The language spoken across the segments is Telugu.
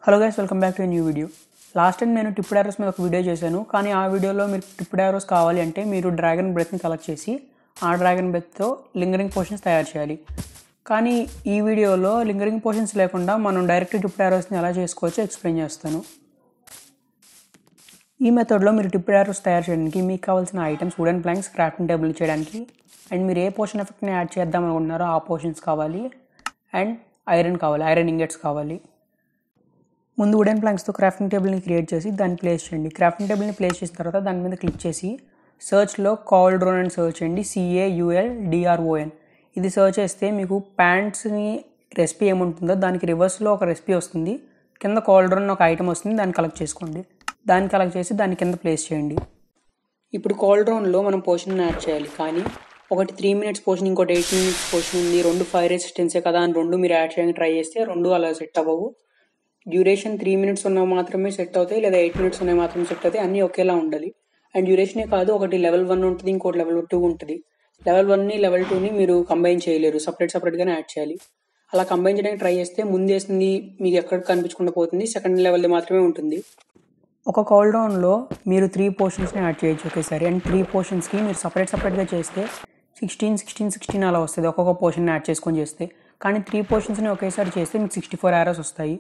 hello guys welcome back to new video last time నేను టిప్డ్ యారోస్ మీద ఒక వీడియో చేశాను కానీ ఆ వీడియోలో మీరు టిప్డ్ యారోస్ కావాలి అంటే మీరు డ్రాగన్ బ్రెత్ని కలెక్ట్ చేసి ఆ డ్రాగన్ బ్రెత్తో లింగరింగ్ పోర్షన్స్ తయారు చేయాలి కానీ ఈ వీడియోలో లింగరింగ్ పోర్షన్స్ లేకుండా మనం డైరెక్ట్ టిప్డ్ యారోస్ని ఎలా చేసుకోవచ్చో ఎక్స్ప్లెయిన్ చేస్తాను ఈ మెథడ్లో మీరు టిప్డ్ యారోస్ తయారు చేయడానికి మీకు కావాల్సిన items wooden planks crafting table చేయడానికి అండ్ మీరు ఏ పోర్షన్ ఎఫెక్ట్ని యాడ్ చేద్దాం అనుకుంటున్నారో ఆ పోర్షన్స్ కావాలి అండ్ ఐరన్ కావాలి ఐరన్ ఇంగెట్స్ కావాలి ముందు వుడెన్ ప్లాంక్స్తో క్రాఫ్టింగ్ టేబుల్ని క్రియేట్ చేసి దాన్ని ప్లేస్ చేయండి క్రాఫ్టింగ్ టేబుల్ని ప్లేస్ చేసిన తర్వాత దాని మీద క్లిక్ చేసి సర్చ్లో కాల్ డ్రోన్ అని సర్చ్ చేయండి సిఏయుఎల్ డిఆర్ఓఎన్ ఇది సర్చ్ చేస్తే మీకు ప్యాంట్స్ని రెసిపీ ఏముంటుందో దానికి రివర్స్లో ఒక రెసిపీ వస్తుంది కింద కాల్ డ్రోన్ ఒక ఐటమ్ వస్తుంది దాన్ని కలెక్ట్ చేసుకోండి దాన్ని కలెక్ట్ చేసి దాని కింద ప్లేస్ చేయండి ఇప్పుడు కాల్ డ్రోన్లో మనం పోషన్ యాడ్ చేయాలి కానీ ఒకటి త్రీ మినిట్స్ పోషన్ ఇంకోటి ఎయిట్ మినిట్స్ పోషన్ ఉంది రెండు ఫైవ్ రెసిస్టెన్సే కదా అని రెండు మీరు యాడ్ చేయడానికి ట్రై చేస్తే రెండు అలా సెట్ అవ్వవు డ్యూరేషన్ త్రీ మినిట్స్ ఉన్నవి మాత్రమే సెట్ అవుతాయి లేదా ఎయిట్ మినిట్స్ ఉన్నవి మాత్రమే సెట్ అవుతాయి అన్నీ ఒకేలా ఉండాలి అండ్ డ్యూరేషనే కాదు ఒకటి లెవెల్ వన్ ఉంటుంది ఇంకోటి లెవెల్ టూ ఉంటుంది లెవెల్ వన్ని లెవెల్ టూని మీరు కంబైన్ చేయలేరు సపరేట్ సపరేట్గానే యాడ్ చేయాలి అలా కంబైన్ చేయడానికి ట్రై చేస్తే ముందేసింది మీకు ఎక్కడ కనిపించకుండా పోతుంది సెకండ్ లెవెల్ది మాత్రమే ఉంటుంది ఒక కాల్ డౌన్లో మీరు త్రీ పోర్షన్స్ని యాడ్ చేయొచ్చు ఒకేసారి అండ్ త్రీ పోర్షన్స్కి మీరు సపరేట్ సపరేట్గా చేస్తే సిక్స్టీన్ సిక్స్టీన్ సిక్స్టీన్ అలా వస్తుంది ఒక్కొక్క పోర్షన్ యాడ్ చేసుకొని చేస్తే కానీ త్రీ పోర్షన్స్ని ఒకేసారి చేస్తే మీకు సిక్స్టీ ఫోర్ యారోస్ వస్తాయి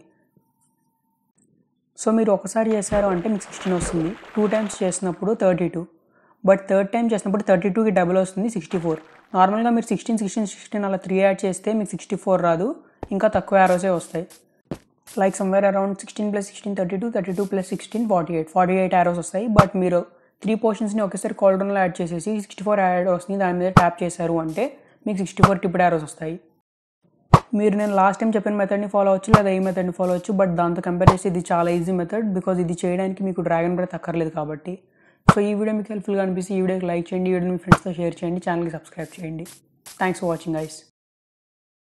సో మీరు ఒకసారి చేశారు అంటే మీకు సిక్స్టీన్ వస్తుంది టూ టైమ్స్ చేసినప్పుడు thirty two but third time చేసినప్పుడు థర్టీ టూకి డబుల్ వస్తుంది సిక్స్టీ ఫోర్ నార్మల్గా మీరు సిక్స్టీన్ సిక్స్టీన్ సిక్స్టీన్ అలా త్రీ యాడ్ చేస్తే మీకు సిక్స్టీ ఫోర్ రాదు ఇంకా తక్కువ యారోసే వస్తాయి like somewhere around sixteen plus sixteen thirty two thirty two plus sixteen forty eight forty eight arrows వస్తాయి బట్ మీరు త్రీ పోర్షన్స్ని ఒకేసారి కాల్డౌన్లో యాడ్ చేసేసి సిక్స్టీ ఫోర్ యారోస్ని దాని మీద ట్యాప్ చేశారు అంటే మీకు సిక్స్టీ ఫోర్ టిప్డ్ యారోస్ వస్తాయి మీరు నేను లాస్ట్ టైం చెప్పిన మెథడ్ని ఫాలో అవ్వచ్చు లేదా ఈ మెథడ్ని ఫాలో అవ్వచ్చు బట్ దాంతో కంపేర్ చేస్తే ఇది చాలా ఈజీ మెథడ్ బికాజ్ ఇది చేయడానికి మీకు డ్రాగన్ బ్రెత్ అక్కర్లేదు కాబట్టి సో ఈ వీడియో మీకు హెల్ప్ఫుల్గా అనిపిస్తే ఈ వీడియోకి లైక్ చేయండి ఈ వీడియో మీ ఫ్రెండ్స్తో షేర్ చేయండి ఛానల్కి సబ్స్క్రైబ్ చేయండి థ్యాంక్స్ ఫర్ వాచింగ్ ఐస్